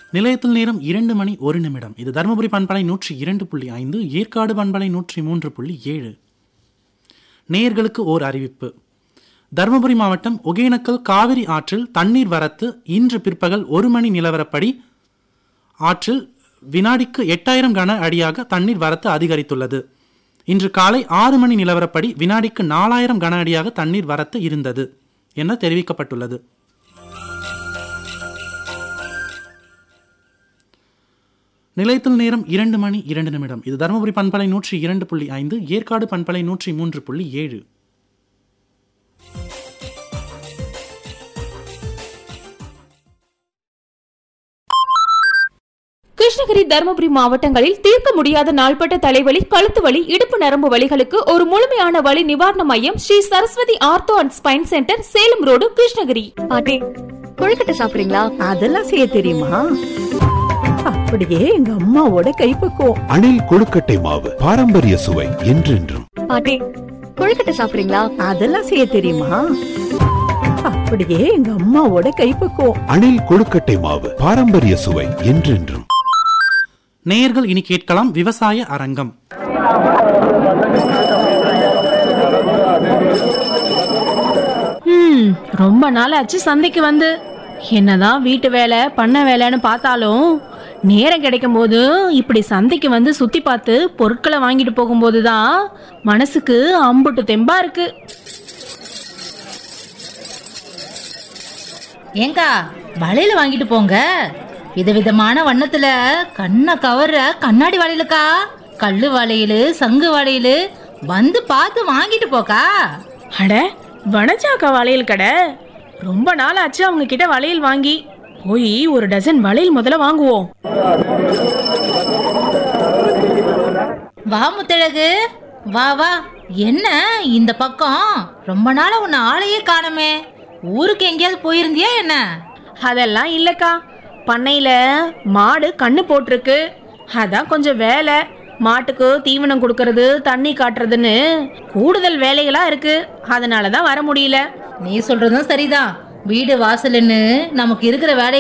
நிலையத்தில் நேரம் இரண்டு மணி ஒரு நிமிடம் இது தருமபுரி பண்பலை நூற்றி இரண்டு புள்ளி ஐந்து ஏற்காடு பண்பலை நூற்றி மூன்று புள்ளி ஏழு நேயர்களுக்கு ஓர் அறிவிப்பு தருமபுரி மாவட்டம் ஒகேனக்கல் காவிரி ஆற்றில் தண்ணீர் வரத்து இன்று பிற்பகல் ஒரு மணி நிலவரப்படி ஆற்றில் வினாடிக்கு எட்டாயிரம் கன அடியாக தண்ணீர் வரத்து அதிகரித்துள்ளது இன்று காலை ஆறு மணி நிலவரப்படி வினாடிக்கு நாலாயிரம் கன அடியாக தண்ணீர் வரத்து இருந்தது என தெரிவிக்கப்பட்டுள்ளது நிலையத்தில் நேரம் இரண்டு மணி இரண்டு நிமிடம் இது தருமபுரி பண்பலை நூற்றி இரண்டு புள்ளி ஐந்து ஏற்காடு பண்பலை நூற்றி மூன்று புள்ளி ஏழு கிருஷ்ணகிரி தருமபுரி மாவட்டங்களில் தீர்க்க முடியாத நாள்பட்ட தலைவலி கழுத்து வலி இடுப்பு நரம்பு வலிகளுக்கு ஒரு முழுமையான வலி நிவாரண மையம் Shri Saraswathi ortho and spine centre Salem road Krishnagiri பாட்டி கொழுக்கட்டை சாப்பிடுறீங்களா அதெல்லாம் செய்ய தெரியுமா அப்படியே எங்க அம்மாவோட கைப்பக்குவம் அணில் கொழுக்கட்டை மாவு பாரம்பரிய சுவை என்றென்றும் பாட்டி கொழுக்கட்டை சாப்பிடுறீங்களா அதெல்லாம் செய்ய தெரியுமா அப்படியே எங்க அம்மாவோட கைப்பக்குவம் அணில் கொழுக்கட்டை மாவு பாரம்பரிய சுவை என்றென்றும் நேயர்கள் இனி கேட்கலாம் விவசாய அரங்கம் ம் ரொம்ப நாள் ஆச்சு சந்தைக்கு வந்து என்னதான் வீட்டு வேலை பண்ண வேலைன்னு பார்த்தாலும் நேரம் கிடைக்கும் போது இப்படி சந்தைக்கு வந்து சுத்தி பார்த்து பொருட்களை வாங்கிட்டு போகும்போது தான் மனசுக்கு அம்புட்டு தெம்பா இருக்கு ஏங்கா வளையல வாங்கிட்டு போங்க விதவிதமான வண்ணத்துல கண்ணை கவர்ற கண்ணாடி வளையலுக்கா கல்லு வளையல் சங்கு வளையல் வந்து பார்த்து வாங்கிட்டு போக்கா அட வனஜாக்கா வளையல் கடை ரொம்ப நாள் ஆச்சு அவங்க கிட்ட வளையல் வாங்கி போய் ஒரு டசன் வளையல் முதல்ல வாங்குவோம் வா முத்தழகு வா வா என்ன இந்த பக்கம் ரொம்ப நாளா உன்னை ஆளையே காணமே ஊருக்கு எங்கேயாவது போயிருந்தியா என்ன அதெல்லாம் இல்லக்கா பண்ணையில மாடு கண்ணு போட்டிருக்கு அதான் கொஞ்சம் வேலை மாட்டுக்கு தீவனம் கொடுக்கறது தண்ணி காட்டுறதுன்னு கூடுதல் வேலைகளா இருக்கு அதனால தான் வர முடியல நீ சொல்றதும் சரிதான் வீடு வாசல்னு நமக்கு இருக்கிற வேலை